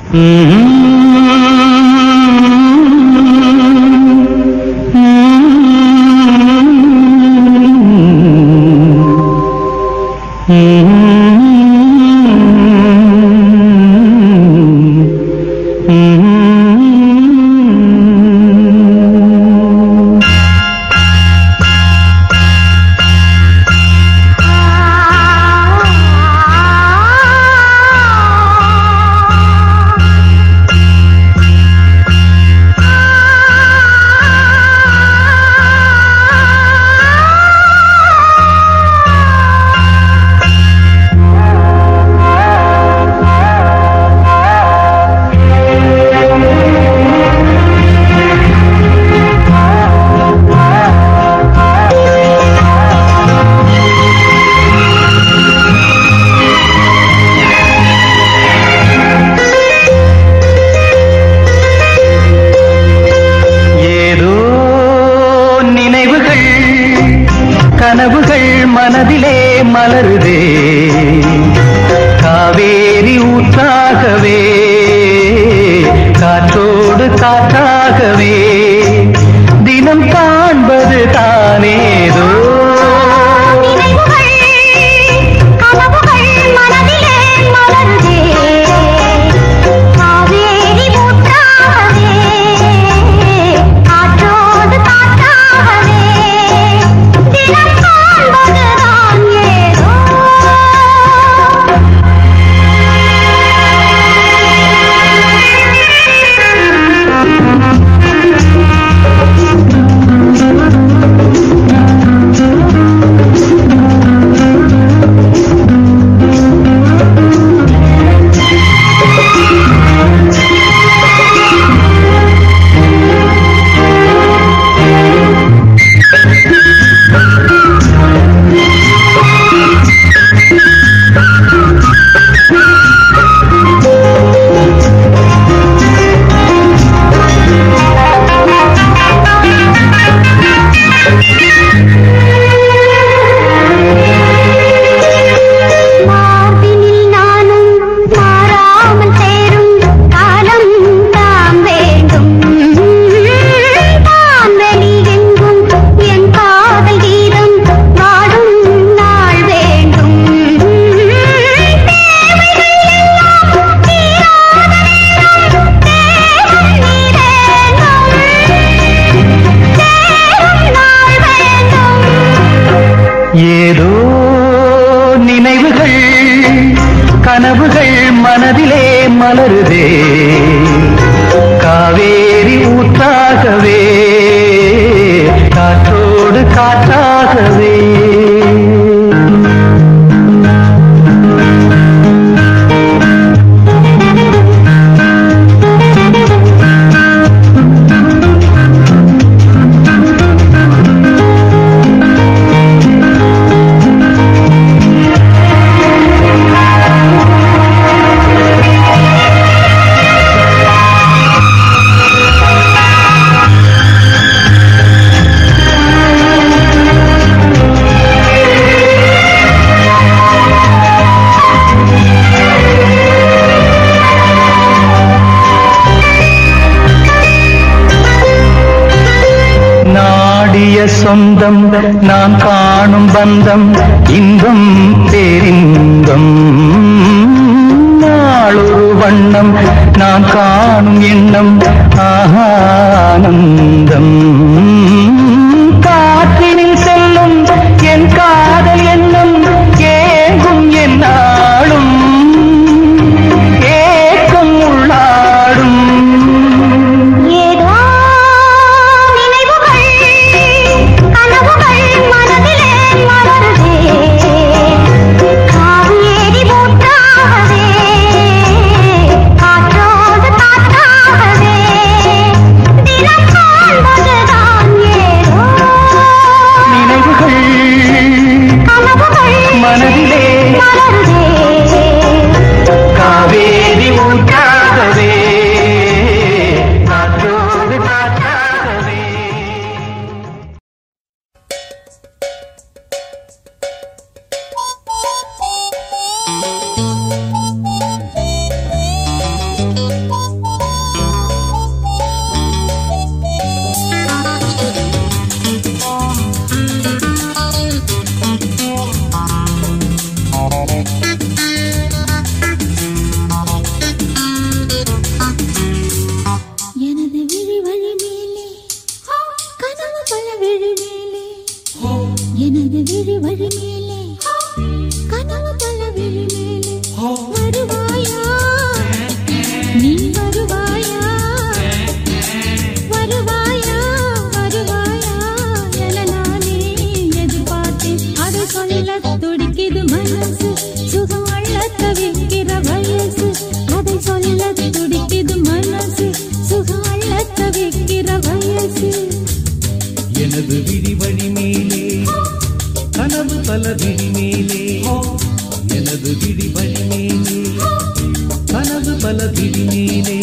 ஏதோ நினைவுகள் கனவுகள் மனதிலே மலருதே காவேரி ஊற்றாகவே காற்றோடு காற்றாகவே தினம் காண்பது தானேதோ நினைவுகள் கனவுகள் மனதிலே மலருதே காவேரி ஊற்றாகவே காற்றோடு காற்றாகவே தினம் காண்பதுதான் ஏதோ மார்பினில் நானும் மாறாமல் சேரும் காலம் தான் வேண்டும் தான் வெளி எங்கும் என் காதல் கீதம் வாடும் நாள் வேண்டும் தேவைகள் எல்லாம் தீராத நேரம் தேவன் நீரேனும் சேரும் நாள் வேண்டும் ஏதோ நினைவுகள் கனவுகள் மனதிலே மலருதே காவேரி ஊற்றாகவே காற்றோடு காற்றாகவே நாடிய சொந்தம் நான் காணும் பந்தம் இன்பம் பேரின்பம் நாளொரு வண்ணம் நான் காணும் எண்ணம் ஆனந்தம் காற்றினில் செல்லும் என் காதல் எண்ணம் ஏங்கும் என் நாளும் ஏக்கம் உள்ளாடும் ஏதோ நினைவுகள் கனவுகள் மனதிலே மலருதே காவேரி ஊற்றாகவே காற்றோடு காற்றாகவே தினம் காண்பது விழிமேலே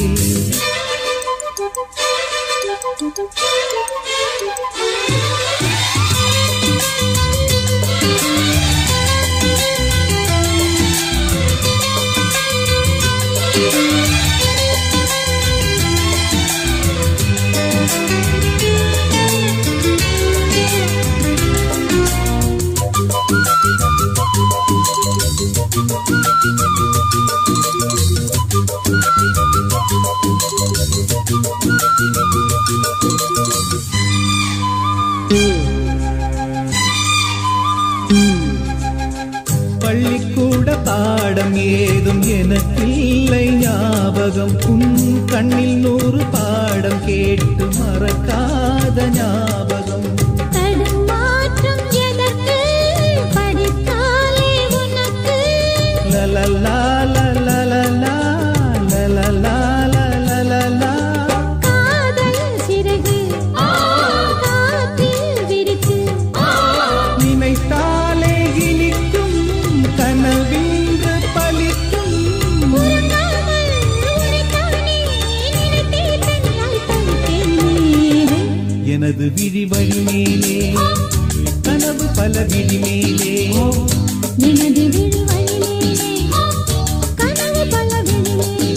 பள்ளிக்கூட பாடம் ஏதும் எனக்கில்லை ஞாபகம் உன் கண்ணில் நூறு பாடம் கேட்டு மறக்காத ஞாபகம் தடுமாற்றம் எதற்கு படித்தாலே உனக்கு லலலா லலலா லலலா லலலா காதல் சிறகு காற்றில் விரித்து நினைத்தாலே இனிக்கும் கனவின்று பலிக்கும் உறங்காமல் உனைத்தானே நினைத்தே தனியாய் தவித்தேனே. எனது விழி வழி மேலே கனவு பல விழி மேலே நினது விழி வழிமேலே, கனவு பல விழிமேலே.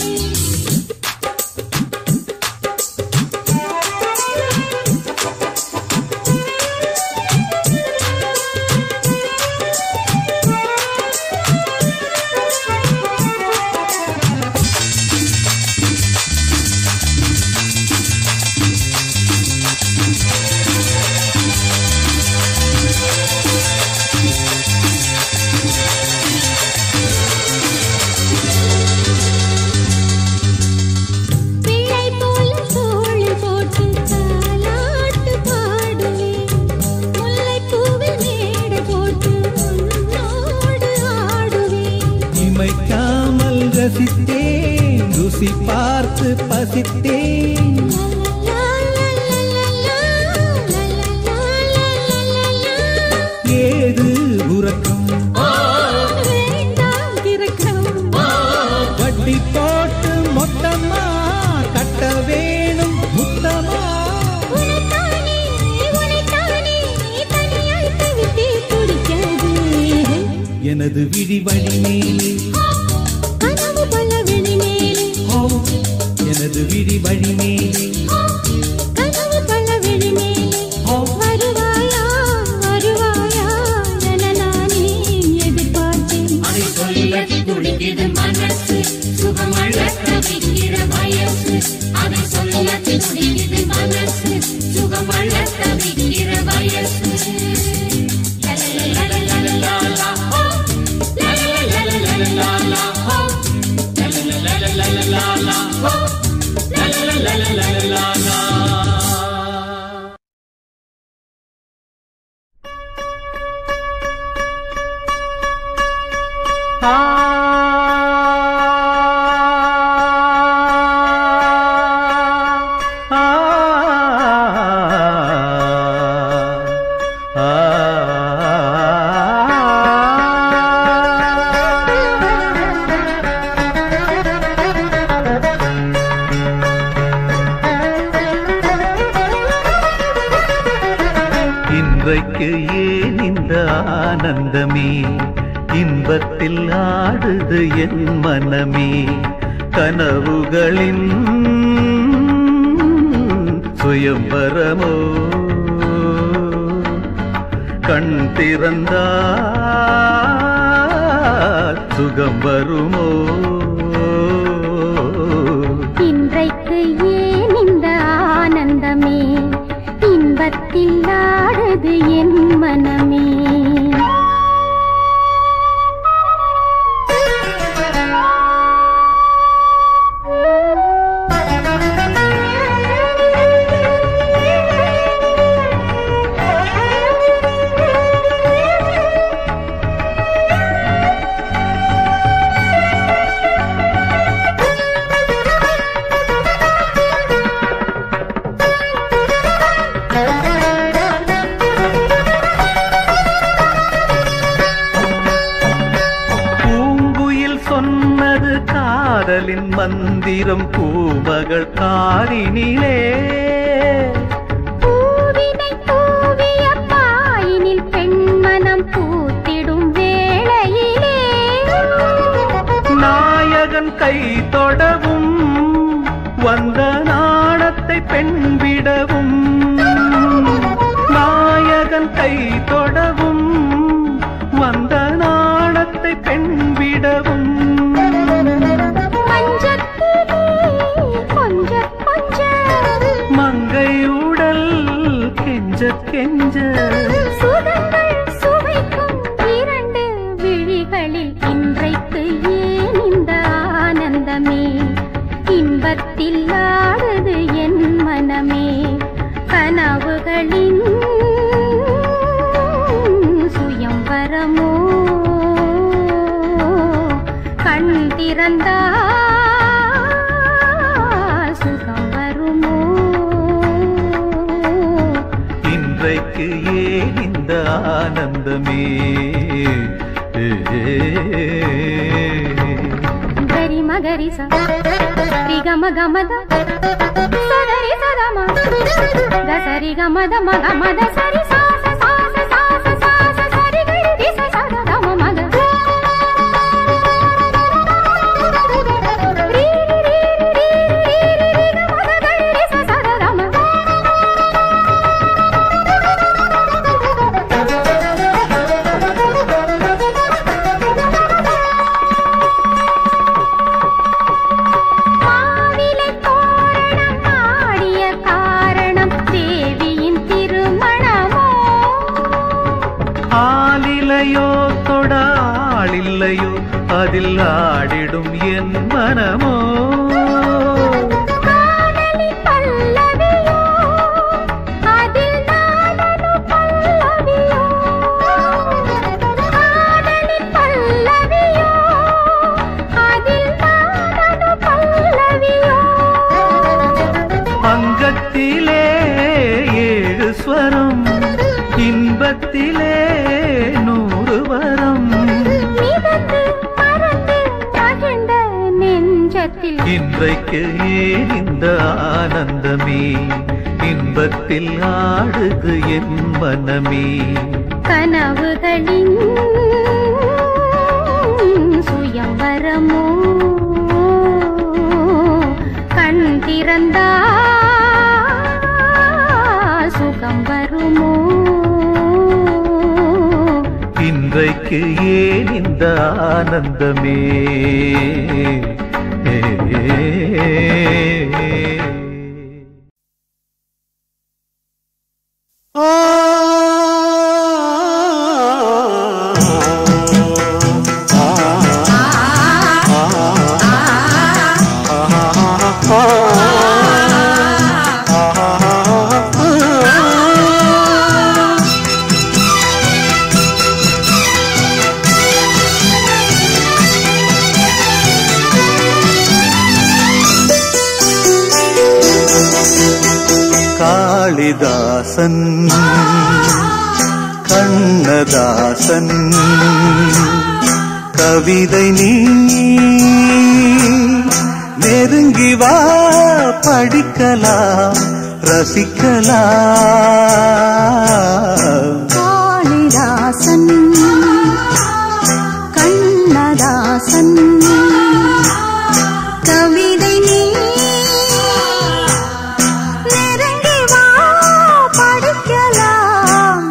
பிள்ளை போல தோளில் போட்டு தாலாட்டு பாடுவேன். முல்லைப்பூவில் மேடை போட்டு உன்னோடு ஆடுவேன். இமைக்காமல் ரசித்தேன் ருசி பார்த்து பசித்தேன் லலலா, லலலா, லலலா, லலலா. ஏது உறக்கம் வேண்டாம் திறக்கம். வட்டி போட்டு மொத்தமா கட்ட வேணும் முத்தமா உனைத்தானே, உனைத்தானே தனியாய் தவித்தே துடிக்காதே. எனது விழி வழி மேலே கனவு பல விழிமேலே, ஓ, எனது விழி வழி மேலே கனவு பல விழிமேலே. ஓ, வருவாயா வருவாயா என நானே எதிர்பார்த்தேன் அதை சொல்ல துடிக்குது மனசு சுகமழ தவிக்கிற வயசு அதை சொல்ல துடிக்குது மனசு சுகமழ தவிக்கிற வயசு லலலலலலலலா, ஹோ. லலலலலலலலா, ஹோ. லலலலலலலலா, ஹோ. லலலலலலலலா. இன்றைக்கு ஏன் இந்த ஆனந்தமே இன்பத்தில் ஆடுது என் மனமே கனவுகளின் சுயம்பரமோ கண் திறந்தால் சுகம் வருமோ இன்றைக்கு ஏன் இந்த ஆனந்தமே இன்பத்தில் ஆடுது என் மனமே காதலின் மந்திரம் பூமகள் காரினிலே பூவினை தூவிய பாயினில் பெண்மனம் பூத்திடும் வேளையிலே நாயகன் கை தொடவும் வந்த நாணத்தை பெண் விடவும் நாயகன் கை தொடவும் வந்த நாணத்தை பெண் விடவும் மஞ்சத்திலே கொஞ்ச கொஞ்ச மங்கையுடல் கெஞ்ச கெஞ்ச சுகங்கள் சுவைக்கும் இரண்டு விழிகளில் இன்றைக்கு ஏன் இந்த ஆனந்தமே இன்பத்தில் ஆடுது என் மனமே கனவுகளின் சுயம்பரமோ கண் திறந்தா சுகம் வருமோ இன்றைக்கு ஏன் இந்த ஆனந்தமே ಗರಿ ಮಗರಿ ಸ ರಿ ಗಮ ಗಮದ ಸರಿ ಸದಮ ಗ ಸರಿ ಗಮದ ಮಗ ಮದ ಸರಿ ಸಾ ಸ ಸಾ ಸ ಸಾ ಸ ಸಾ ಸ ಸರಿ ಗರಿ ರಿ ಸ ಸ ದ ಗಮ ಮಗ ರೀ ರಿ ರಿ ರಿ ರಿ ರಿ ರಿ ರಿ ಗ ಮದ ಗರಿ ರಿ ಸ ಸ ದ ಗಮ மாவிலை தோரணம் ஆடிய காரணம் தேவியின் திருமணமோ ஆலிலையோ தொடாளில்லையோ அதில் ஆடிடும் என் மனமோ காதலி பல்லவியோ அதில் நானனு பல்லவியோ காதலி பல்லவியோ அதில் நானனு பல்லவியோ அங்கத்திலே ஏழு ஸ்வரம் இன்பத்திலே நூறு வரம் மிதந்து மறந்து மகிழ்ந்த நெஞ்சத்தில் இன்றைக்கு ஏன் இந்த ஆனந்தமே இன்பத்தில் ஆடுது என் மனமே கனவுகளின் சுயம்பரமோ கண் திறந்தா சுகம் வருமோ இன்றைக்கு ஏன் இந்த ஆனந்தமே காளிதாசன் கண்ணதாசன் கவிதை நீ நெருங்கி வா படிக்கலாம் ரசிக்கலாம் காளிதாசன் கண்ணதாசன் கவிதை நீ நெருங்கி வா படிக்கலாம்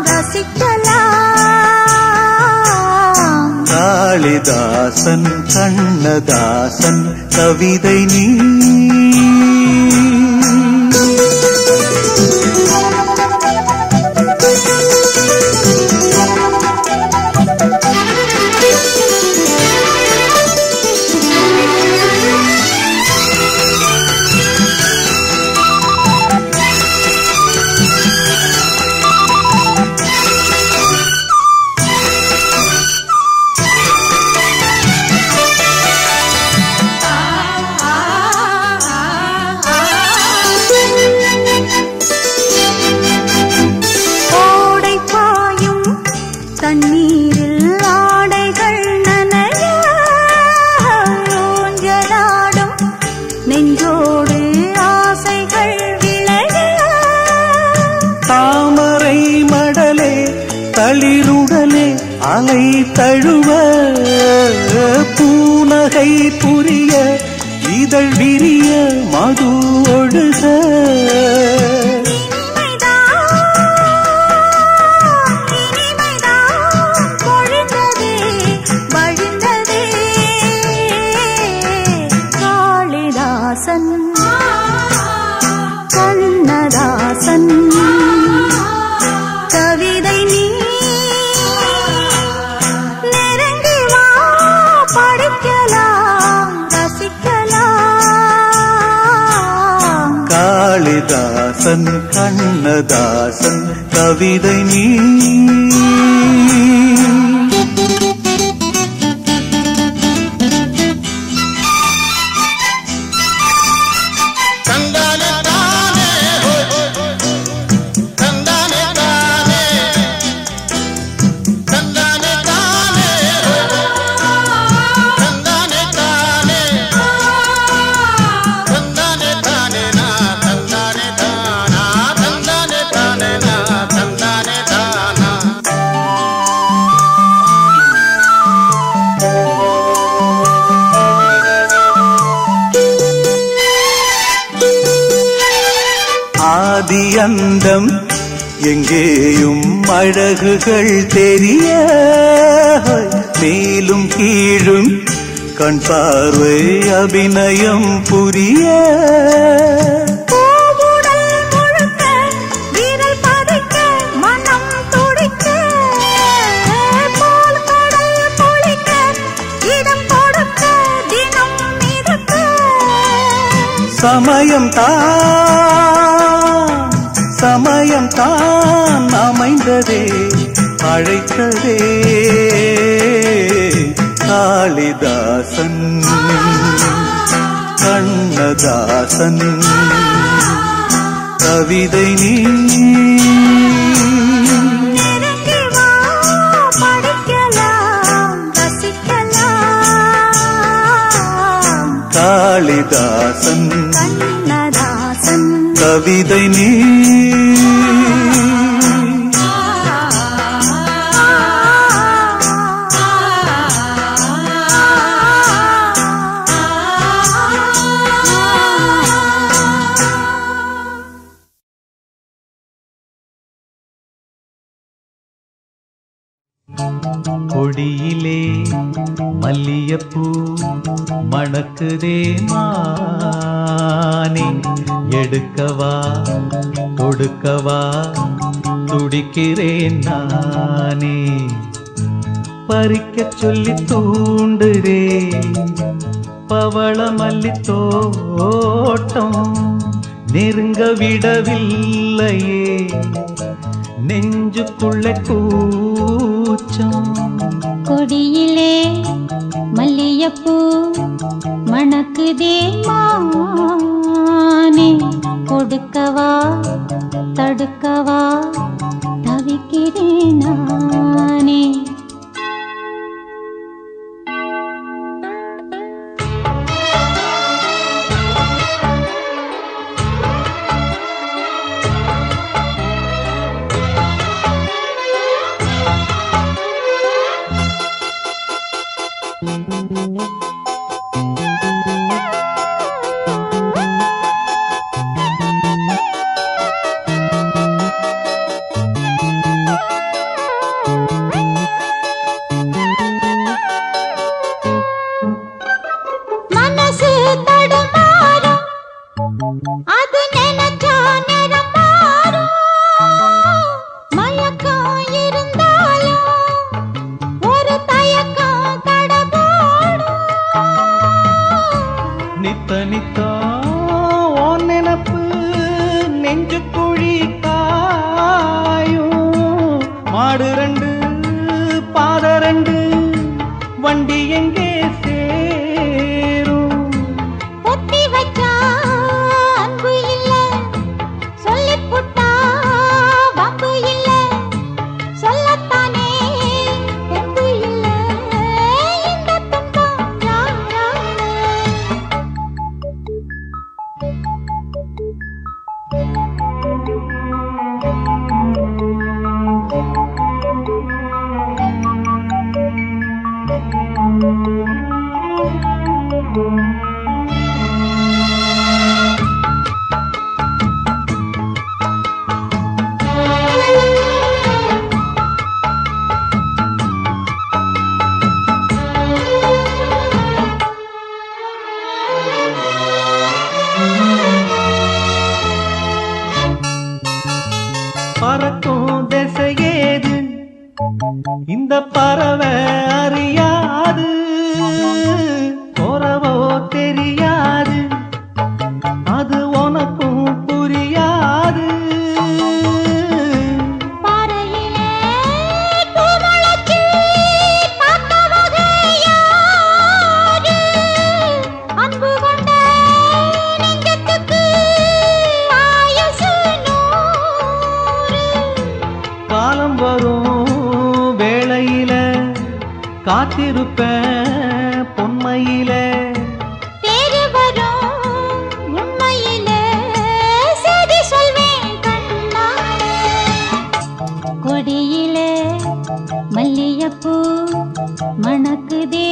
ரசிக்கலாம் காளிதாசன் கண்ணதாசன் கவிதை நீ ஆ நெஞ்சோடு ஆசைகள் விளைய தாமரை மடலே தளிருடலே அலை தழுவ பூனகை புரிய இதழ் விரிய மது ஒழுக காளிதாசன் கண்ணதாசன் கவிதை நீ நெருங்கி வா படிக்கலாம் ரசிக்கலாம் காளிதாசன் கண்ணதாசன் கவிதை நீ தந்தானே தானே ஹோய் தந்தானே தானே தந்தானே தானே தந்தானே தானே தந்தானே தானே நா தந்தானே தானா தந்தானே தானே நா தந்தானே தானா ஆதி அந்தம் எங்கேயும் அழகுகள் தெரிய மேலும் கீழும் கண் பார்வை அபிநயம் புரிய பூவுடல் முழுக்க விரல் பதிக்க மனம் துடிக்க போல் கடல் பொழிக்க இடம் கொடுக்க தினம் மிதக்க சமயம் தான் சமயம் தான் அமைந்ததே அழைத்ததே காளிதாசன் கண்ணதாசன் கவிதை நீ நெருங்கி வா படிக்கலாம் ரசிக்கலாம் காளிதாசன் கண்ணதாசன் கவிதை நீ கொடியிலே மல்லியப்பூ மணக்குதே மானே எடுக்கவா கொடுக்கவா துடிக்கிறேன் நானே பறிக்கச் சொல்லி தூண்டுதே பவள மல்லி தோட்டம் நெருங்க விடவில்லையே நெஞ்சுக்குள்ள கூச்சம் கொடியிலே மல்லியப்பூ மணக்குதே மானே கொடுக்கவா தடுக்கவா தவிக்கிறேன் நானே மனசு தடுமாறும் அது நினைச்சா நிறம் மாறும் மயக்கம் இருந்தாலும் ஒரு தயக்கம் தடபோடும் நித்த நித்தா உன் நினப்பு நெஞ்சு குழி காயும் மாடு ரெண்டு பாத ரெண்டு வண்டி எங்கே சேரும் பொத்தி வச்சா அன்பு இல்ல சொல்லிப் புட்டா வம்பு இல்ல சொல்லத்தானே தெம்பு இல்ல இந்த துன்பம் யாரால பறக்கும் திசையேது இந்த பறவை அறியாது போறவோ தெரியாது அது உனக்கும் புரியாது பாறையிலே பூமுளைச்சி பார்த்தவக யாரு? அன்பு கொண்ட நெஞ்சத்துக்கு ஆயுசு நூறு. காலம் வரும் வேளையில காத்திருப்பேன் பொன்மையில தேடி வரும் உண்மையிலே செய்தி சொல்வேன் கண்ணாலே. கொடியிலே மல்லியப்பூ மணக்குதே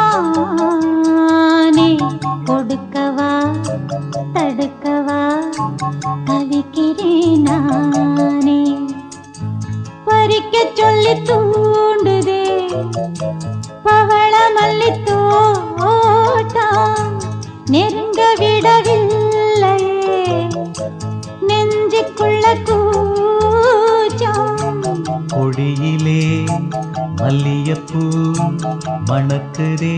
மானே கொடுக்கவா தடுக்கவா தவிக்கிறேன் நானே பறிக்க சொல்லி தூண்டுதே பவள மல்லி தோட்டம் நெருங்க விடவில்லையே நெஞ்சுக்குள்ள கூச்சம் கொடியிலே மல்லியப்பூ மணக்குதே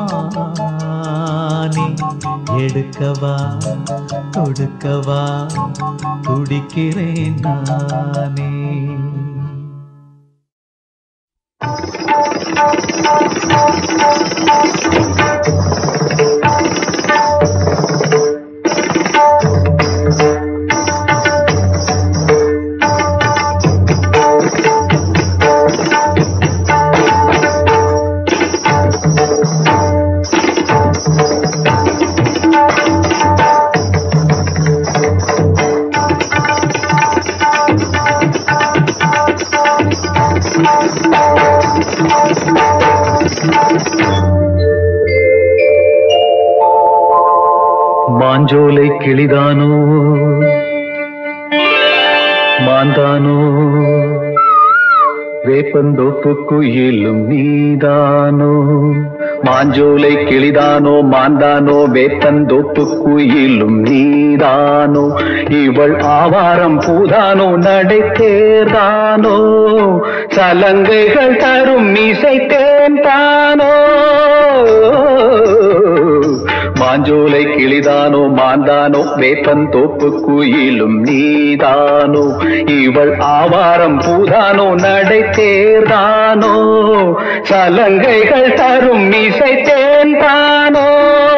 மானே எடுக்கவா தொடுக்கவா துடிக்கிறேன் நானே மாஞ்சோலை கிளிதானோ மாந்தானோ வேப்பந்தோப்பு குயிலும் நீதானோ மாஞ்சோலை கிளிதானோ மாந்தானோ வேப்பந்தோப்பு குயிலும் நீதானோ இவள் ஆவாரம் பூதானோ நடை தேர்தானோ சலங்கைகள் தரும் மீசை தேன்தானோ மாஞ்சோலை கிளிதானோ மாந்தானோ வேப்பந்தோப்பு குயிலும் நீதானோ இவள் ஆவாரம் பூதானோ நடை தேர்தானோ சலங்கைகள் தரும் மீசை தேன்தானோ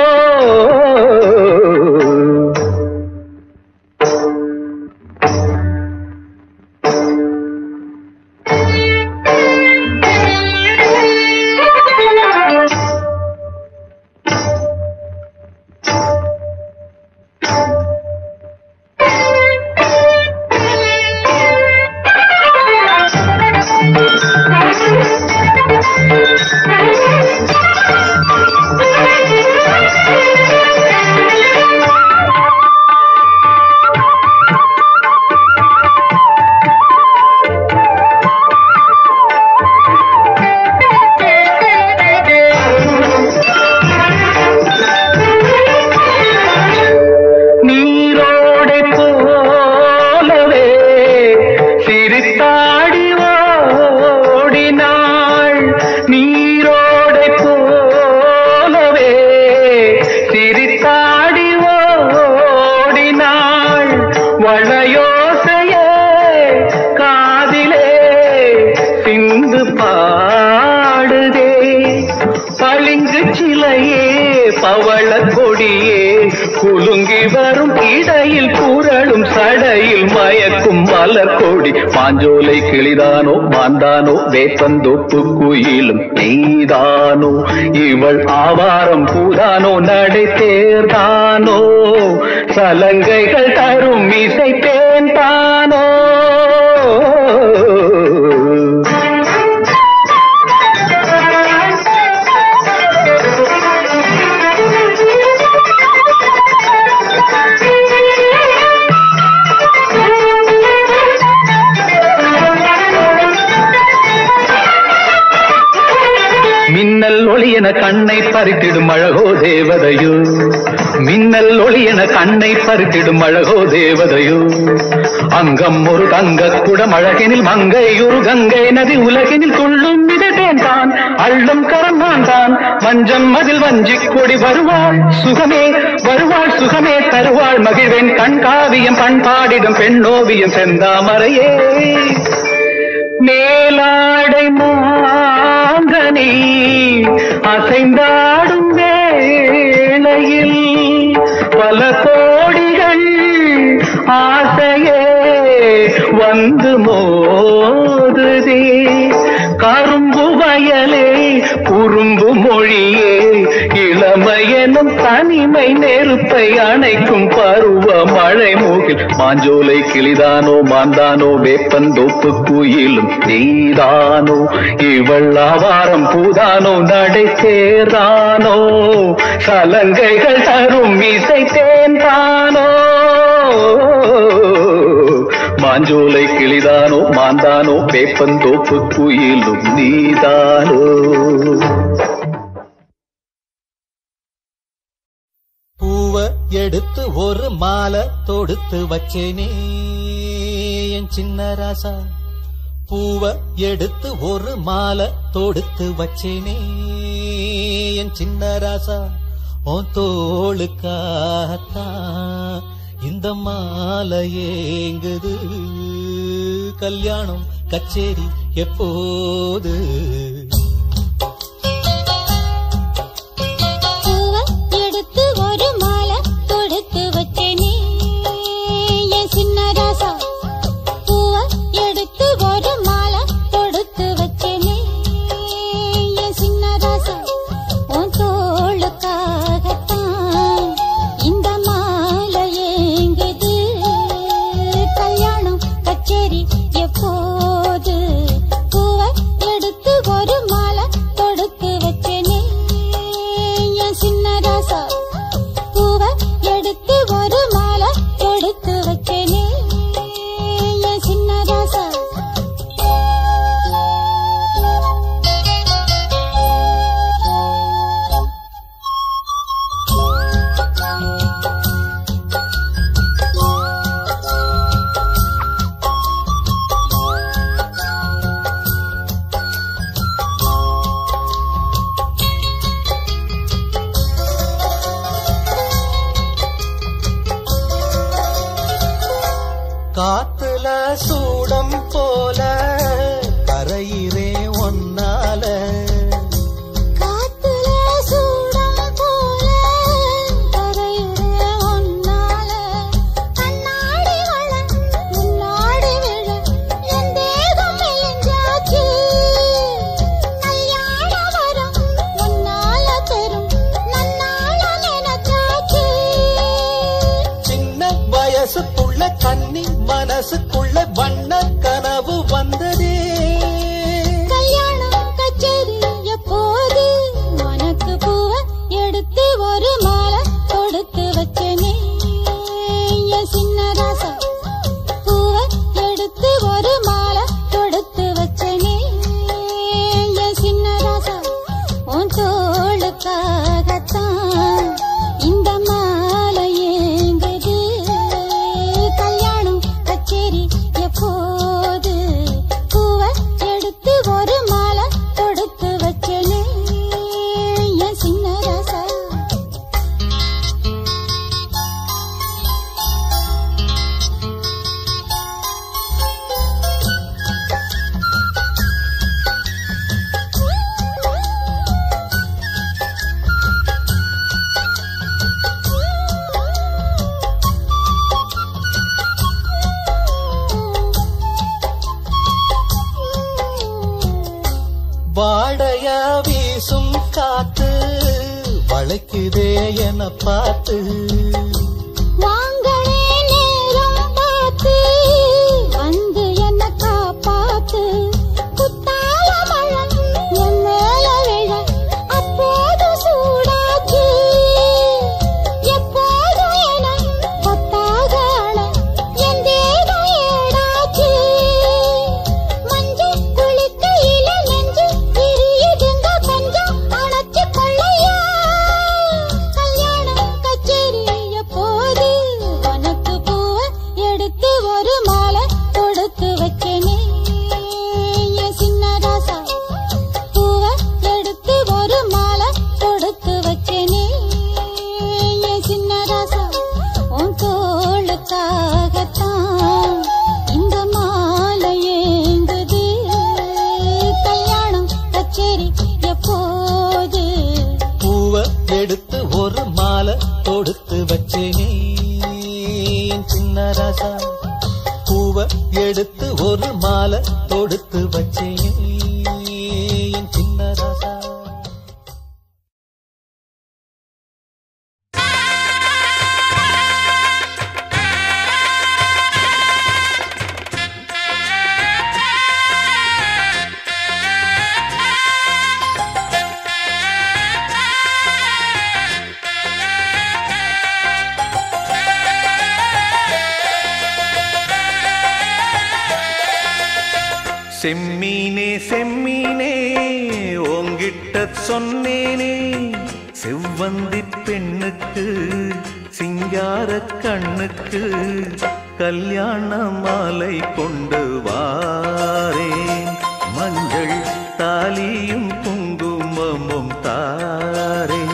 நீரோடை போலவே சிரித்தாடி ஓடினாள் நீரோடை போலவே சிரித்தாடி ஓடினாள் வளையோசையே காதிலே சிந்து பாடுதே பளிங்கு சிலையே பவள கொடியே குலுங்கி வரும் இடையில் குரலும் சடையில் மயக்கும் மலர் கொடி மாஞ்சோலை கிளிதானோ மாந்தானோ வேப்பந்தோப்பு குயிலும் நீதானோ இவள் ஆவாரம் பூதானோ நடை தேர்தானோ சலங்கைகள் தரும் இசை தேன்தானோ மின்னல் ஒளி என கண்ணை கண்ணை பறித்திடும் அழகோ தேவதையோ மின்னல் ஒளி என கண்ணை பறித்திடும் அழகோ தேவதையோ அங்கம் ஒரு தங்க குடம் அழகினில் மங்கை ஒரு கங்கை நதி உலகினில் துள்ளும் மிதட்டேன் தான் அள்ளும் கரம்தான் தான் வஞ்சம் மதில் வஞ்சி கொடி வருவாள் சுகமே வருவாள் சுகமே தருவாள் மகிழ்வேன் கண்காவியம் பண்பாடிடும் பெண்ணோவியம் செந்தாமரையே மேலாடை மாங்கனி அசைந்தாடும் வேளையில் பல கோடிகள் ஆசையே வந்து மோதுதே கரும்பு வயலே குறும்பு மொழியே இளமையெனும் தனிமை நெருப்பை அணைக்கும் பருவ மழை மூகில் மாஞ்சோலை கிளிதானோ மாந்தானோ வேப்பந்தோப்பு குயிலும் நீதானோ இவள் ஆவாரம் பூதானோ நடை சேர்தானோ சலங்கைகள் தரும் இசை தேன்தானோ மாஞ்சோலை கிளிதானோ மாந்தானோ வேப்பந்தோப்பு குயிலும் நீதானோ பூவ எடுத்து ஒரு மாலை தொடுத்து வச்சேனே என் சின்ன ராசா பூவ எடுத்து ஒரு மாலை தொடுத்து வச்சேனே என் சின்ன ராசா உன் தோளுக்காகத்தான் இந்த மாலை ஏங்குது கல்யாணம் கச்சேரி எப்போது பூவ எடுத்து ஒரு மாலை தொடுத்து வச்சேனே என் சின்ன ராசா பூவ எடுத்து ஒரு மாலை தொடுத்து வச்சேனே என் சின்ன ராசா உன் தோளுக்காகத்தான் இந்த மாலை ஏங்குது கல்யாணம் கச்சேரி எப்போது பூவ எடுத்து ஒரு மாலை தொடுத்து வச்சேனே என் சின்ன ராசா பூவ எடுத்து ஒரு மாலை தொடுத்து வச்சேனே என் சின்ன ராசா காத்துல சூடம் போல கரையிறே ஒன்னால காத்துல சூடம் போல கரையுற ஒன்னால கண்ணாடி வள முன்னாடி விழ என் தேகம் மெலிஞ்சாச்சு கல்யாண வரம் முன்னால பெரும் நன்னால நினைச்சாச்சு சின்ன வயசுக்குள்ள கன்னி மனசுக்குள்ள வண்ண கனவு வந்ததே கல்யாணம் கச்சேரி எப்போது உனக்கு பூவ எடுத்து ஒரு மாலை கொடுத்து வச்சனே என் சின்ன ராசா பூவ எடுத்து ஒரு மாலை கொடுத்து வச்சனே என் சின்ன ராசா உன் தோளுக்காகத்தான் இந்த மாலை ஏங்குது கல்யாணம் கச்சேரி எப்போது பூவ எடுத்து ஒரு மாலை தொடுத்து வச்சனே என் சின்ன ராசா வாடையா வீசும் காத்து வளைக்குதே என பார்த்து வாங்களே நேரம் பார்த்து வந்து என்ன காப்பாத்து குத்தால மழை என் மேல விழ அப்போது சூடாச்சு எப்போது என கொத்தாக அழ என் தேகம் ஏடாச்சு மஞ்சள் குளிக்கையில நெஞ்சு எரியுதுங்க கொஞ்சம் அணைச்சு கொள்ளையே வச்சேனே என் சின்ன ராசா பூவ எடுத்து ஒரு மாலை தொடுத்து வச்சேனே என் சின்ன ராசா செம்மீனே செம்மீனே உங்கிட்ட சொன்னேனே செவ்வந்தி பெண்ணுக்கு சிங்கார கண்ணுக்கு கல்யாண மாலை கொண்டு வாரேன் மஞ்சள் தாலியும் குங்குமமும் தாரேன்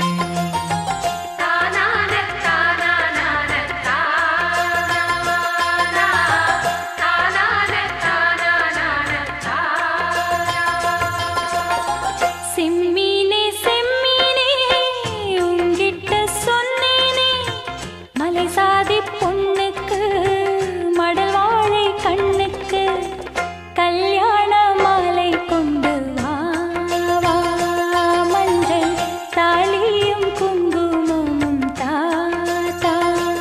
செம்மீனே செம்மீனே உங்கிட்ட சொன்னேனே மலை சாதி பொண்ணுக்கு மடல் வாழை கண்ணுக்கு கல்யாண மாலை கொண்டு வா வா மஞ்சள் தாலியும் குங்குமமும் தா தா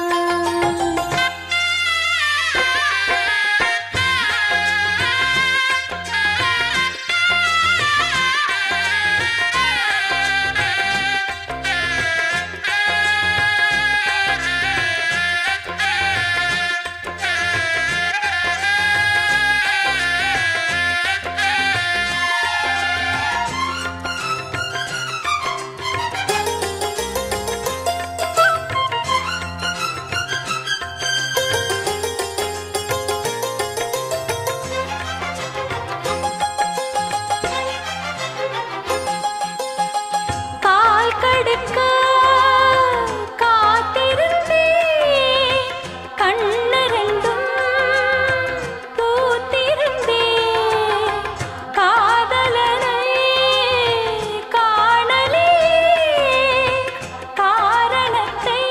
கால் கடுக்க காத்திருந்தே கண்ணு ரெண்டும் பூத்திருந்தே காதலனை காணலே காரணத்தை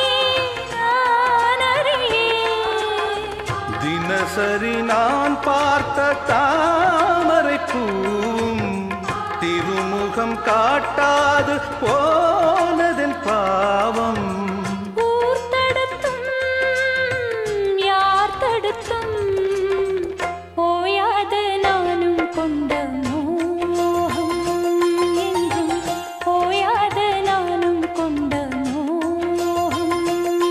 நான் அறியேன் தினசரி நான் பார்த்த தாமரை பூவும் திருமுகம் காட்டாது போனதன் பாவம் ஊர் தடுத்தும் யார் தடுத்தும் ஓயாது நானும் கொண்ட மோகம் என்றும் ஓயாது நானும் கொண்ட மோகம்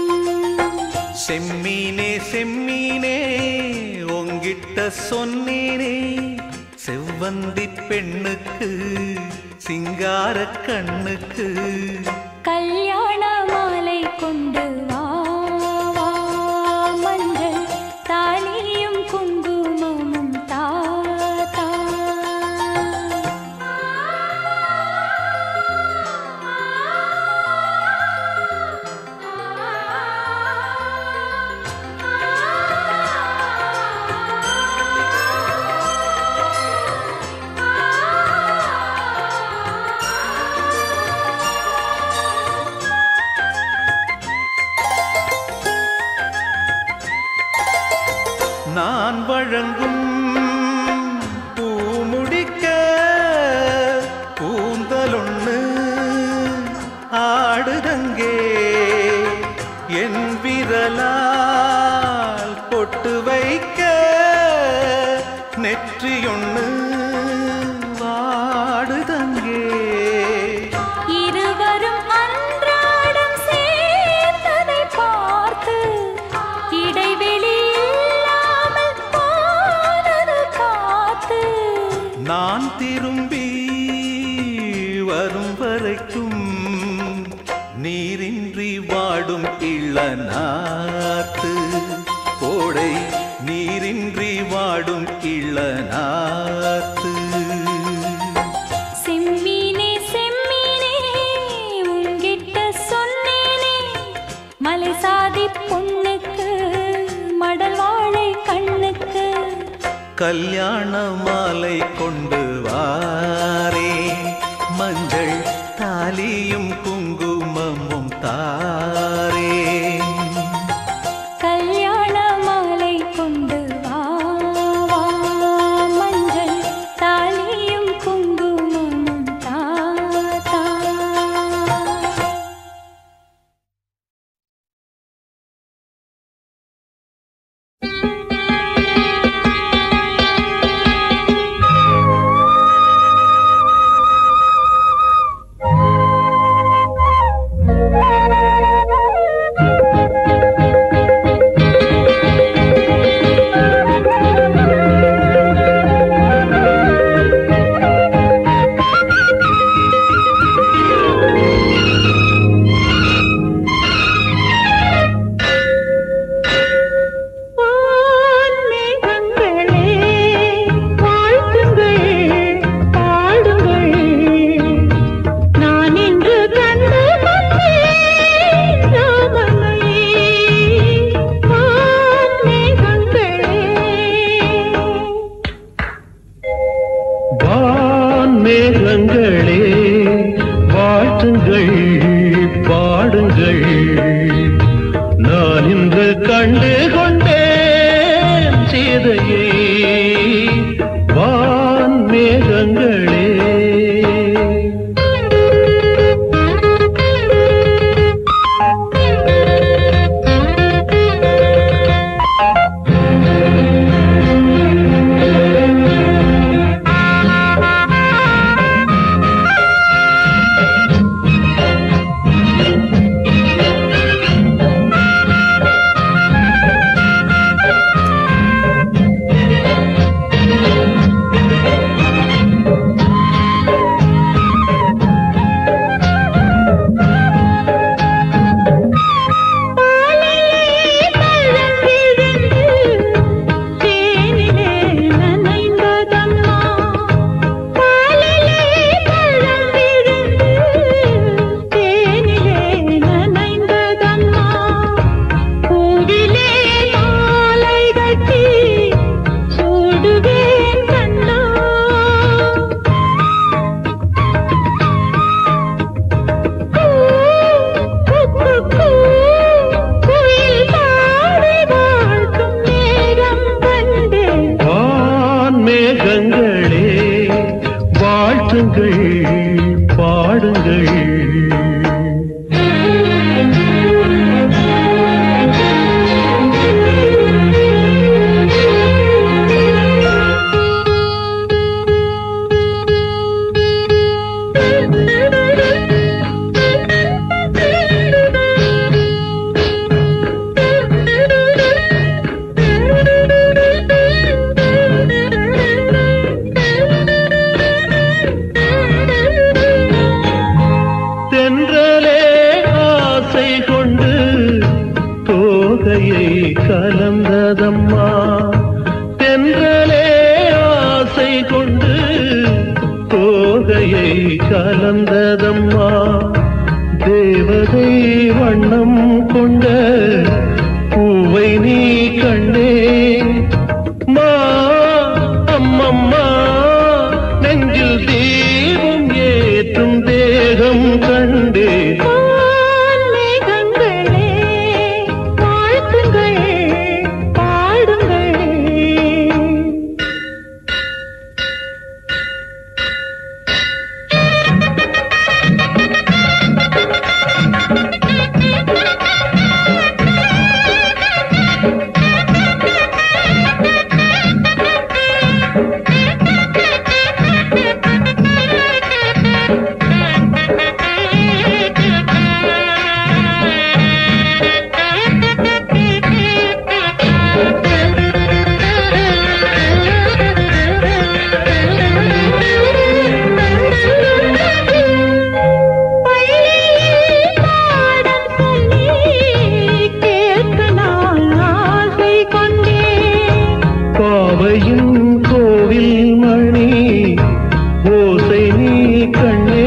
செம்மீனே செம்மீனே உங்கிட்ட சொன்னேனே செவ்வந்தி பெண்ணுக்கு சிங்கார கண்ணுக்கு கல்யாண மாலை கொண்டு வா வா மஞ்சள் தாலியும் குங்குமமும் தா தா நான் வழங்கும் பூமுடிக்க கூந்தலொண்ணு ஆடுதங்கே என் விரலால் பொட்டு வைக்க நெற்றியொண்ணு வாடுதங்கே இருவரும் அன்றாடம் சேர்ந்ததை பார்த்து இடைவெளி இல்லாமல் போனது காத்து நான் திரும்பி வரும் வரைக்கும் நீரின்றி வாடும் இளநாத்து கோடை நீரின்றி வாடும் இளநாத்து செம்மீனே செம்மீனே உங்கிட்ட சொன்னேனே மலை சாதி பொண்ணுக்கு மடல் வாழை கண்ணுக்கு கல்யாண மாலை கொண்டு வாரே மஞ்சள் தாலியும் குங்குமமும் தாரே கலந்ததம்மா தென்றலே ஆசை கொண்டு தோகையை கலந்ததம்மா தேவதை வண்ணம் கொண்ட பூவை நீ கண்டே மா அம்மம்மா நெஞ்சில் தீபம் ஏற்றும் தேகம் கண்டே மேகங்களே வாழ்த்துங்கள் பாடுங்கள் பள்ளியில் பாடம் சொல்லி கேட்க நான் ஆசை கொண்டேன் பாவையின் கோவில் மணி ஓசை நீ கண்ணே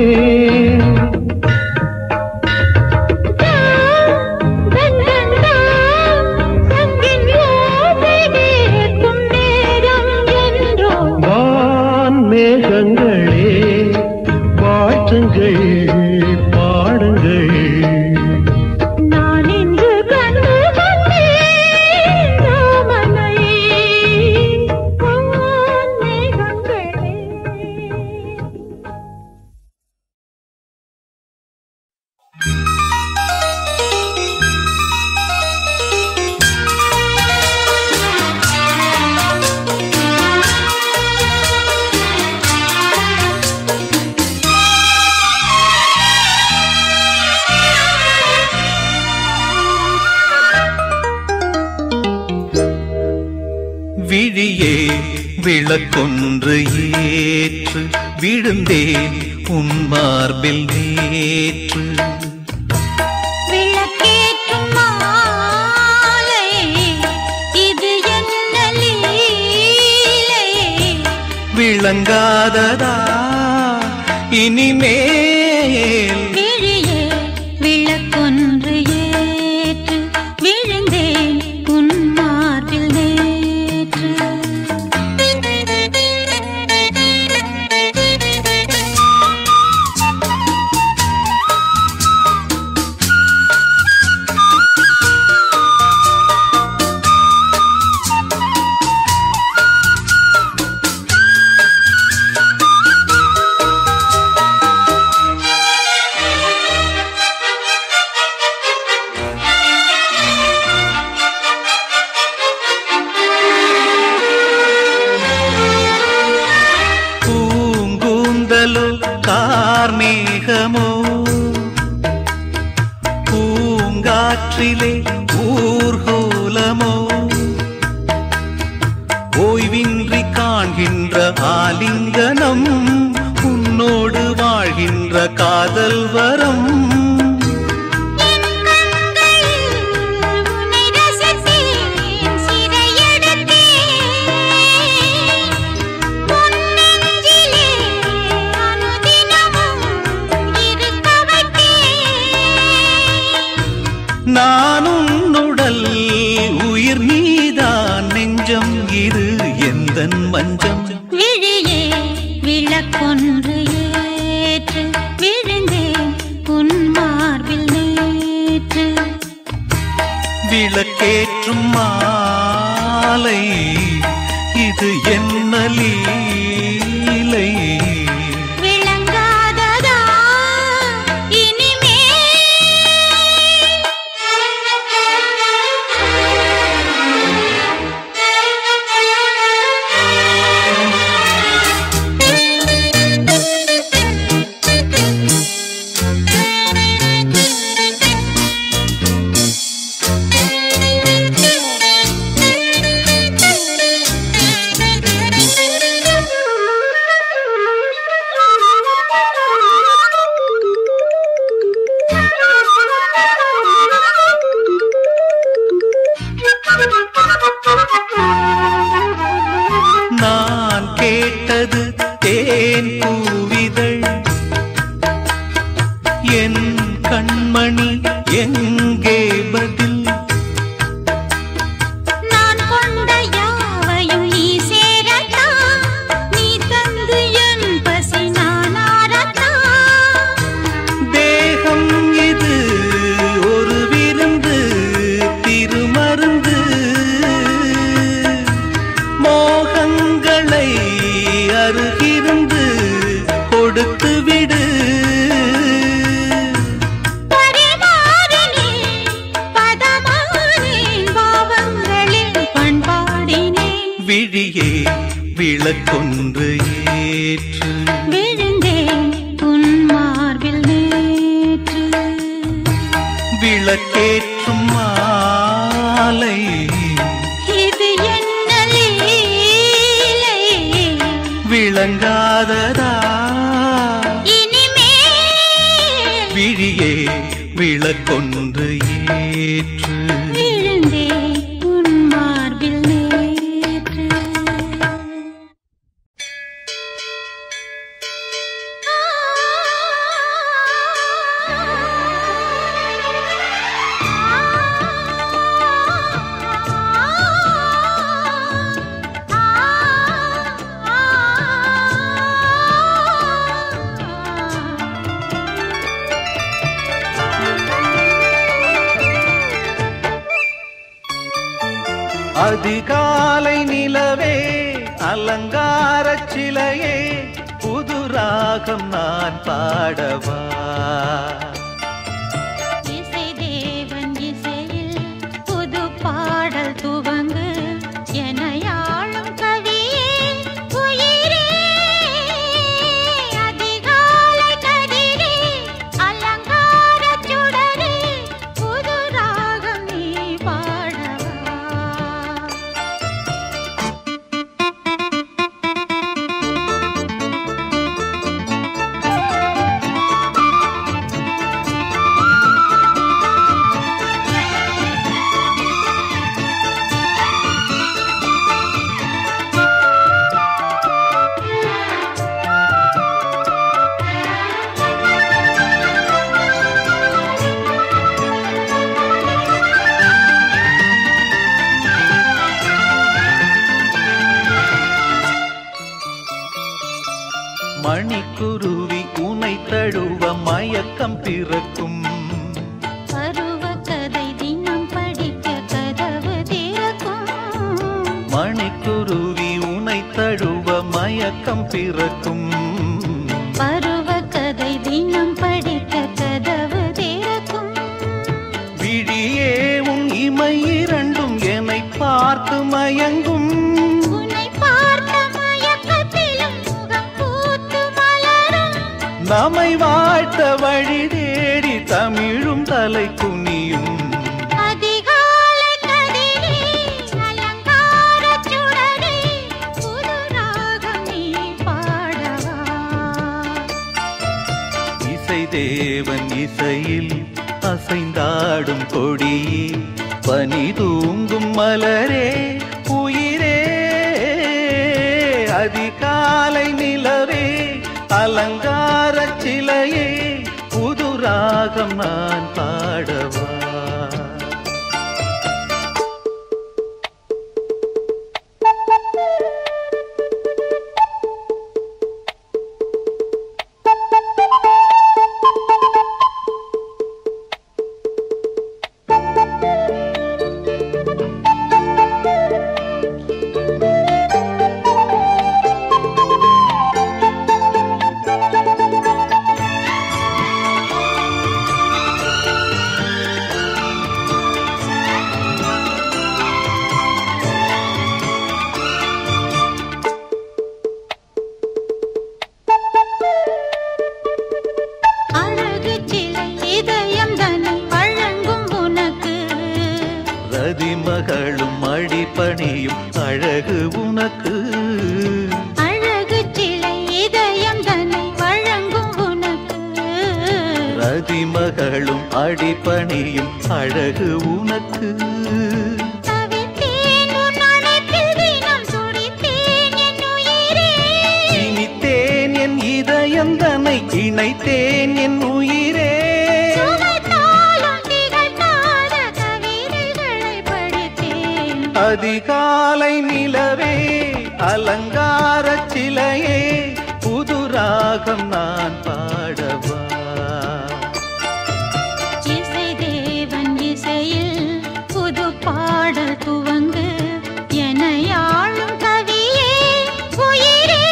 வான் மேகங்களே வாழ்த்துங்கள் பாடுங்கள் விழியே விளக்கொன்று ஏற்று விழுந்தேன் உன் மார்பில் நேற்று விளக்கேற்றும் மாலை இது என்ன லீலை விளங்காததா இனிமேல் விழியே விளக்கொன்று ஏற்று விழுந்தேன் உன் மார்பில் நேற்று பூங்கூந்தலோ கார்மேகமோ பூங்காற்றிலே ஊர்கோலமோ ஓய்வின்றி காண்கின்ற ஆலிங்கனம் உன்னோடு வாழ்கின்ற காதல் வரம் உன்னை ரசித்தேன் சிறையெடுத்தேன் உன் நெஞ்சிலே அனுதினமும் இருக்க வைத்தேன் நான் உன்னுடல் உயிர் நீதான் நெஞ்சம் இது எந்தன் மஞ்சம் விழியே விளக்கொன்று ஏற்று விழுந்தேன் உன் மார்பில் நேற்று விளக்கேற்றும் மாலை இது என்ன லீலை விளங்காததா இனிமே விழியே விளக்கொன்று ஏற்று விழுந்தேன் உன் மார்பில் நேற்று விளக்கேற்றும் மாலை இது என்ன லீலை விளங்காததா இனிமேல் விழியே விளக்கொன்று ஏற்று விழுந்தேன் உன் மார்பில் நேற்று அதிகாலை நிலவே அலங்கார சிலையே புது ராகம் நான் பாடவா இசை தேவன் இசையில் புது பாடல் துவங்கு எனையாளும் கவியே உயிரே அதிகாலை கதிரே அலங்கார சுடரே புது ராகம் நீ பாடவா மணிக்குருவி உனை தழுவ மயக்கம் பிறக்கும் பருவ கதை தினம் படிக்க கதவு திறக்கும் மணிக்குருவி உனை தழுவ மயக்கம் பிறக்கும் பருவ கதை தினம் படிக்க கதவு திறக்கும் விழியே உன் இமை இரண்டும் என்னை பார்த்து மயங்கும் உன்னை பார்த்த மயக்கத்திலும் முகம் பூத்து மலரும் நம்மை வாழ்த்த வழி தேடி தமிழும் தலை குனியும் அதிகாலை கதிரே அலங்கார சுடரே புது ராகம் நீ பாடவா இசை தேவன் இசையில் அசைந்தாடும் கொடியே பனி தூங்கும் மலரே உயிரே அதிகாலை நிலவே அலங்கார சிலையே புது ராகம் நான் பாடவா அழகு சிலை இதயம் தன்னை வழங்கும் உனக்கு ரதிமகளும் அடிப்பணியும் அழகு உனக்கு அழகு சிலை இதயம் தன்னை வழங்கும் உனக்கு ரதிமகளும் அடிப்பணியும் அழகு உனக்கு தவித்தேன் உன் அணைப்பில் தினம் துடித்தேன் என் உயிரே இனித்தேன் என் இதயம் தன்னை இணைத்தேன் என் உயிரே சுவைத்தாலும் திகட்டாத கவிதைகளை படித்தேன் அதிகாலை நிலவே அலங்கார சிலையே புது ராகம் நான் பாடவா இசை தேவன் இசையில் புது பாடல் துவங்கு எனையாளும் கவியே உயிரே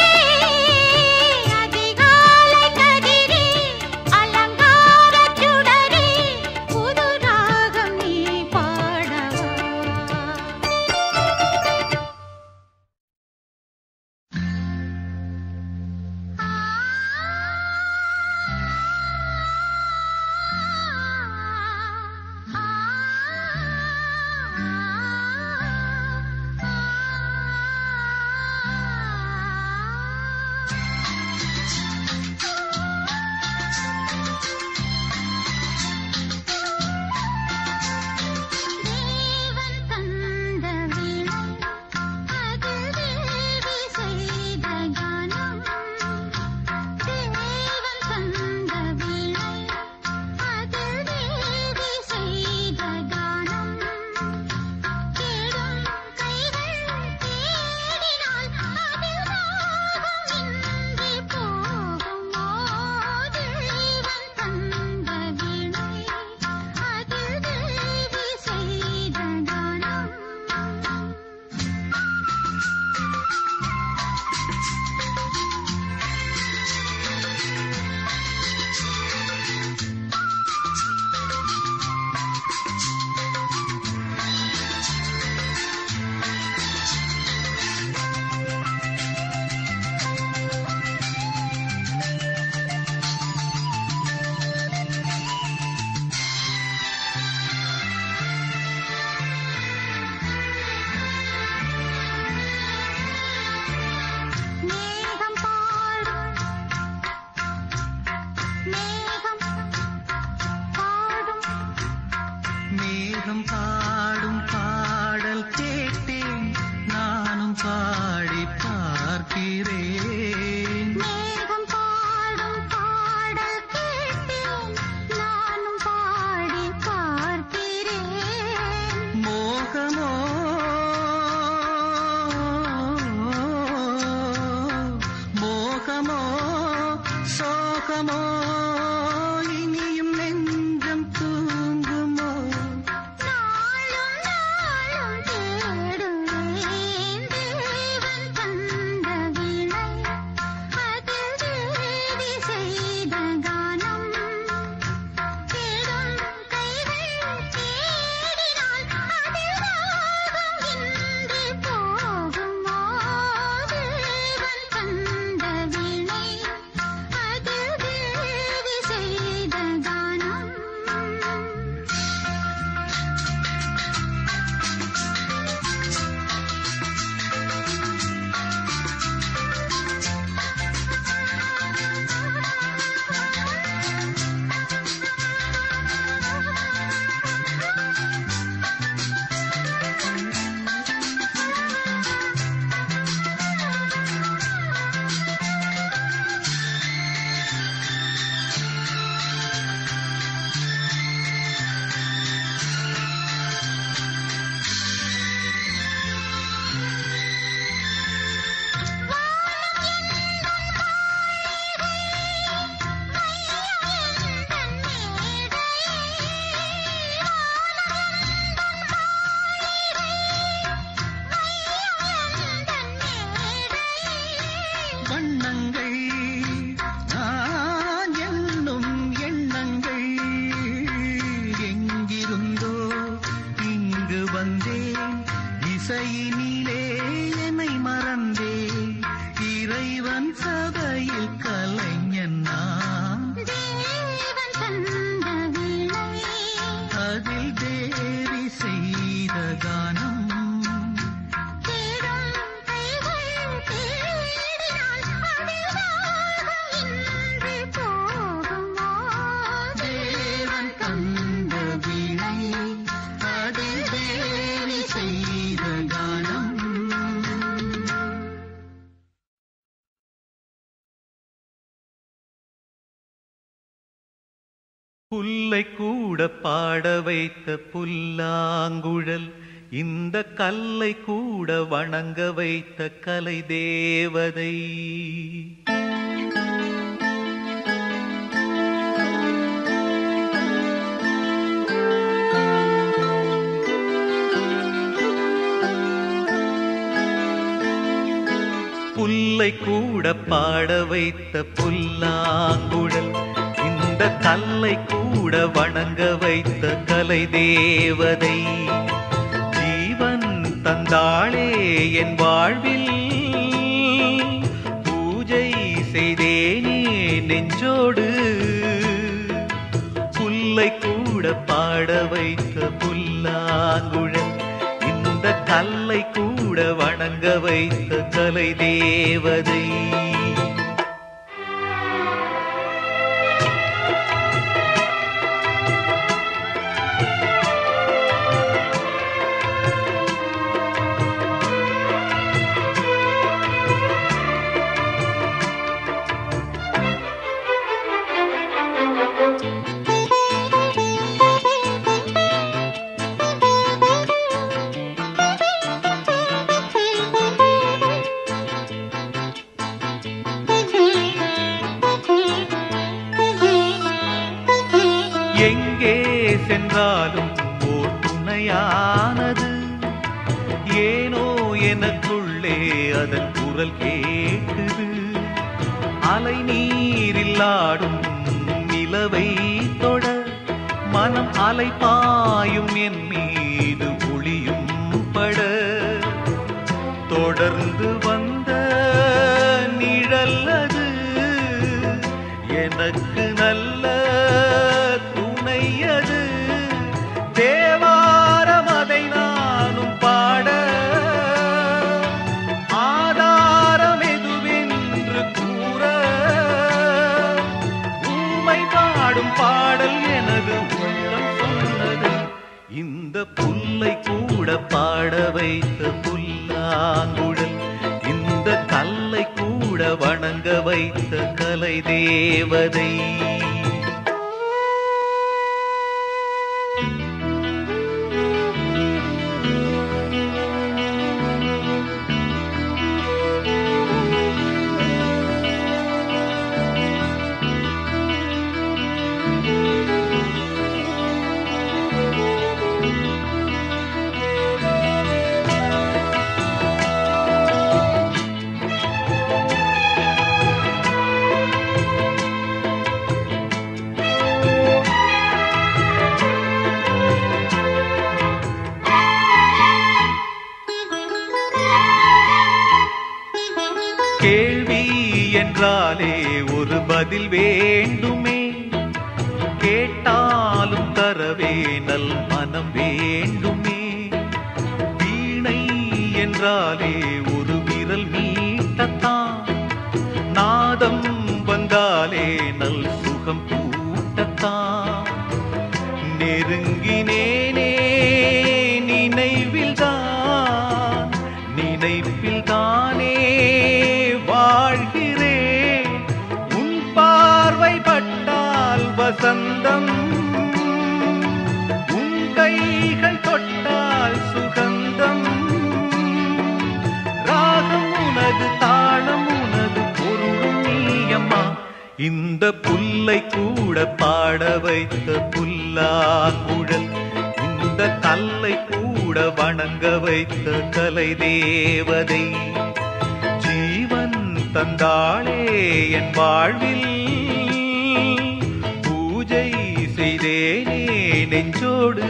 அதிகாலை கதிரே அலங்கார சுடரே புது ராகம் நீ பாடவா மேகம் பாடும் பாடல் கேட்டேன் நானும் பாடி பார்க்கிறேன் மேகம் பாடும் பாடல் கேட்டேன் நானும் பாடி பார்க்கிறேன் மோகமோ மோகமோ சோகமோ இனியும் நெஞ்சம் தூங்குமோ நாளும் நாளும் தேடுவேன் தேவன் தந்த வினை அதில் தேவி செய்த கானம் தேடும் கைகள் தேடினால் அதில் ராகம் இன்றி போகுமோ தேவன் தந்த வினை அதில் தேவி செய்த கானம் வண்ணங்கள் நான் என்னும் எண்ணங்கள் எங்கிருந்தோ இங்கு வந்தேன் இசையினிலே என்னை மறந்தேன் இறைவன் சபையில் கலைஞன் நான் தேவன் தந்த வினை அதில் தேவி செய்த கானம் தேடும் கைகள் தேடினால் அதில் ராகம் இன்றி போகுமோ தேவன் தந்த வீணை அதில் தேவி செய்த கானம் புல்லை கூட பாட வைத்த புல்லாங்குழல் இந்த கல்லை கூட வணங்க வைத்த கலை தேவதை புல்லை கூட பாட வைத்த புல்லாங்குழல் இந்த கல்லை கூட வணங்க வைத்த கலை தேவதை ஜீவன் தந்தாளே என் வாழ்வில் பூஜை செய்தேனே நெஞ்சோடு புல்லை கூட பாட வைத்த புல்லாங்குழல் இந்த கல்லை கூட வணங்க வைத்த கலை தேவதை எங்கே சென்றாலும் ஓர் துணையானது ஏனோ எனக்குள்ளே அதன் குரல் கேட்குது அலை நீரில் ஆடும் நிலவை தொட மனம் அலை பாயும் என் மீது ஒளியும் பட தொடர்ந்து வந்த நிழல்லது எனக்கு நல்ல துணையது தேவாரம் அதை நானும் பாட ஆதாரம் எதுவென்று கூற ஊமை பாடும் பாடல் எனது உள்ளம் சொன்னது இந்த புல்லை கூட பாட வைத்த புல்லாங்குழல் இந்த கல்லை கூட வணங்க வைத்த கலை தேவதை கேள்வி என்றாலே ஒரு பதில் வேண்டுமே கேட்டாலும் தரவே நல் மனம் வேண்டுமே வீணை என்றாலே ஒரு விரல் மீட்டத்தான் நாதம் வந்தாலே நல் சுகம் கூட்டத்தான் நெருங்கினேனே நினைவில்தான் நினைப்பில் தானே வாழ்கிறேன் உன் பார்வை பட்டால் வசந்தம் உன் கைகள் தொட்டால் சுகந்தம் ராகம் உனது தாளம் உனது பொருளும் நீயம்மா இந்த புல்லை கூட பாட வைத்த புல்லாங்குழல் இந்த கல்லை கூட வணங்க வைத்த கலை தேவதை ஜீவன் தந்தாளே என் வாழ்வில் பூஜை செய்தேனே நெஞ்சோடு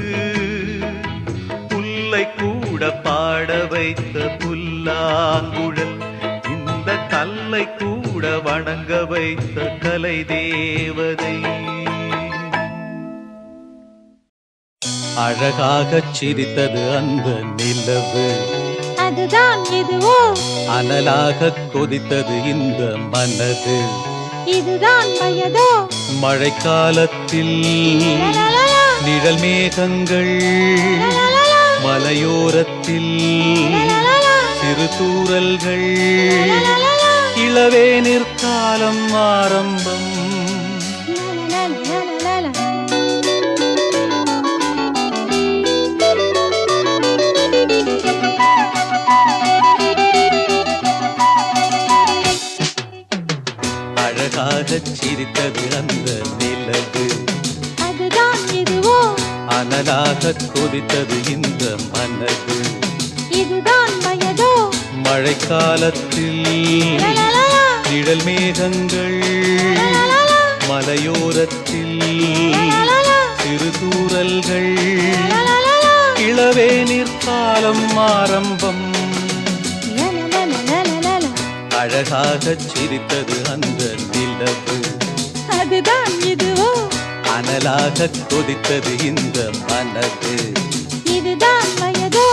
புல்லை கூட பாட வைத்த புல்லாங்குழல் இந்த கல்லை கூட வணங்க வைத்த கலை தேவதை அழகாகச் சிரித்தது அந்த நிலவு அதுதான் எதுவோ அனலாக கொதித்தது இந்த மனது இதுதான் வயதோ மழைக்காலத்தில் லலலலா, நிழல் மேகங்கள் லலலலா, மலையோரத்தில் லலலலா, சிறு தூறல்கள் லலலலா, இளவே நிற்காலம் ஆரம்பம் லலலலலலலா. அழகாகச் சிரித்தது அந்த நிலவு அதுதான் எதுவோ அனலாக கொதித்தது இந்த மனது இதுதான் வயதோ மழைக்காலத்தில் லலலலா, நிழல் மேகங்கள் லலலலா, மலையோரத்தில் லலலலா, சிறு தூறல்கள் லலலலா, இளவே நிற்காலம் ஆரம்பம் லலலலலலலா. அழகாகச் சிரித்தது அந்த நிலவு அதுதான் இதுவோ அனலாக கொதித்தது இந்த மனது இதுதான் வயதோ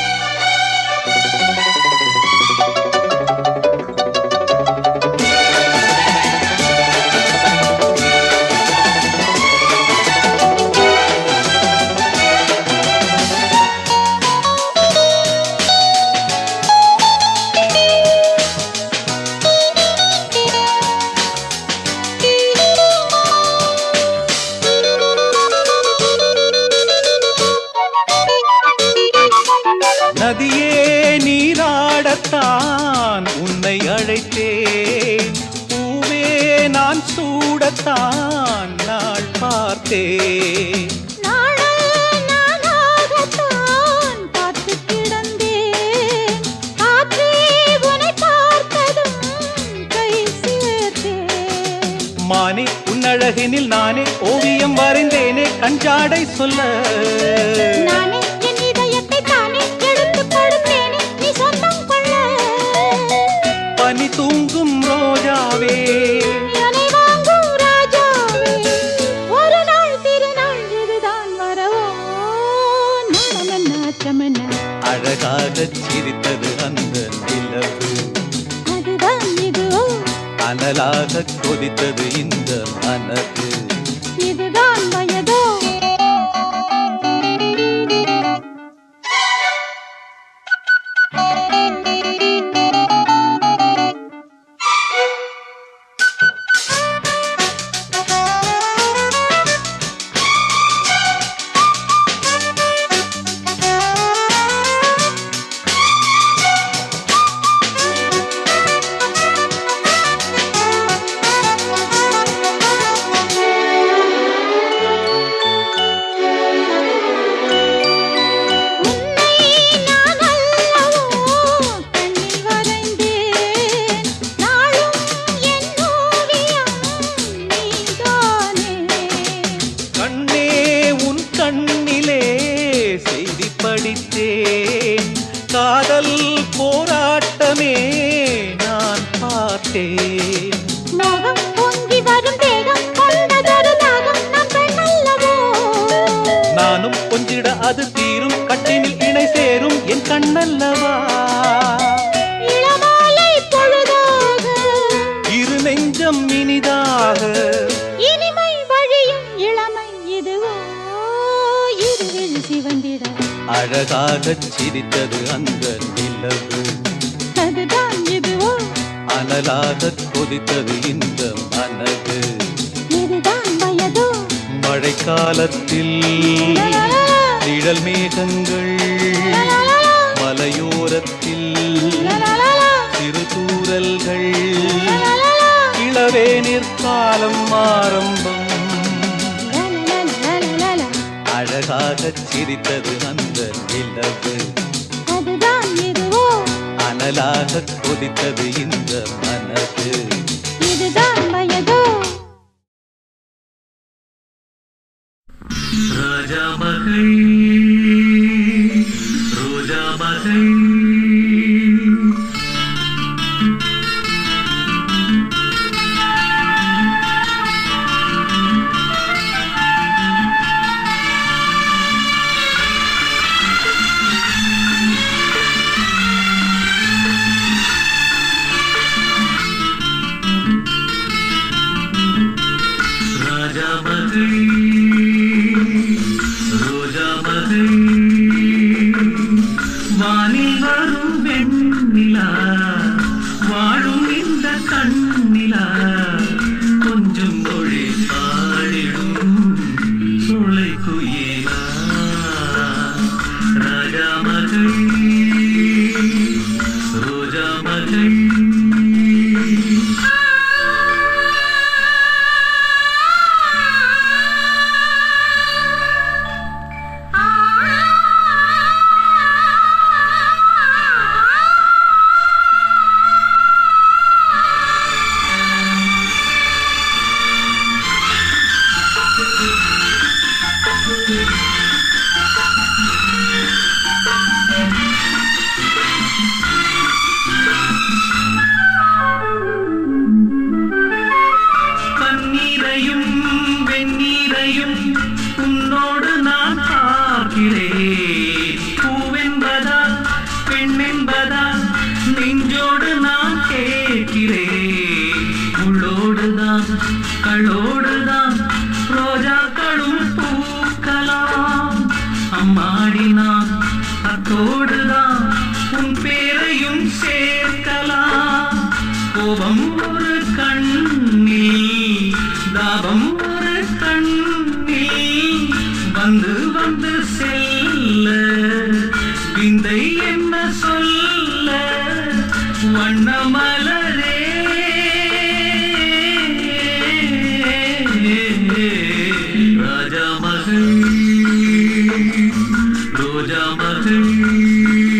நதியே நீராடத்தான் உன்னை அழைத்தேன் பூவே நான் சூடத்தான் நாள் பார்த்தேன் நாணல் நானாகத்தான் காத்து கிடந்தேன் காற்றே உன்னை பார்த்ததும் கை சேர்த்தேன் மானே உன்னழகினில் நானே ஓவியம் வரைந்தேனே கஞ்சாடை சொல்ல நானே என் இதயத்தை தானே எடுத்து கொடுத்தேனே நீ சொந்தம் கொள்ள பனி தூங்கும் ரோஜாவே என்னை வாங்கும் ராஜாவே ஒரு நாள் திருநாள் இதுதான் வரவோ நாணம் நாச்சம் என்ன அழகாகச் சிரித்தது அந்த நிலவு அதுதான் இதுவோ அனலாக கொதித்தது இந்த மனது இதுதான் வயதோ செய்தி படித்தேன் காதல் போராட்டமே நான் பார்த்தேன் மோகம் பொங்கி வரும் தேகம் கொண்டதொரு தாகம் நம் பெண்ணல்லவோ நானும் கொஞ்சிட அது தீரும் கட்டினில் இணை சேரும் என் கண்ணல்லவா இளமாலை பொழுதாக இரு நெஞ்சம் இனிதாக இனிமை வழியும் இளமை இதுவோ இருவில் சிவந்திட அழகாகச் சிரித்தது அந்த நிலவு அதுதான் இதுவோ அனலாகக் கொதித்தது இந்த மனது இதுதான் வயதோ மழைக்காலத்தில் நிழல் மேகங்கள் மலையோரத்தில் சிறு தூரல்கள் இளவேனிற் காலம் ஆரம்பம் அழகாகச் சிரித்தது அந்த நிலவு அதுதான் இதுவோ அனலாகக் கொதித்தது இந்த மனது இதுதான் வயதோ ராஜா மகள் ரோஜா மகள் ராஜா மகள் ரோஜா மகள் வானில் வரும் வெண்ணிலா வாழும் இந்த கண்ணிலா கொஞ்சம் மொழி பாடிடும் சோலை குயிலா ராஜா மகள் ரோஜா மகள் பன்னீரையும் வெந்நீரையும் உன்னோடு நான் பார்க்கிறேன் பூவென்பதா பெண்ணென்பதா நெஞ்சோடு நான் கேட்கிறேன் உள்ளோடுதான் களோடுதான் ரோஜாக்களும் பூக்கலாம் அம்மாடி நான் அத்தோடுதான் உன் பேரையும் சேர்க்கலாம் கோபம் ஒரு கண்ணில் தாபம் ஒரு கண்ணில் வந்து வந்து செல்ல விந்தை என்ன சொல்ல வண்ணமலரே ராஜா மகள் ரோஜா மகள்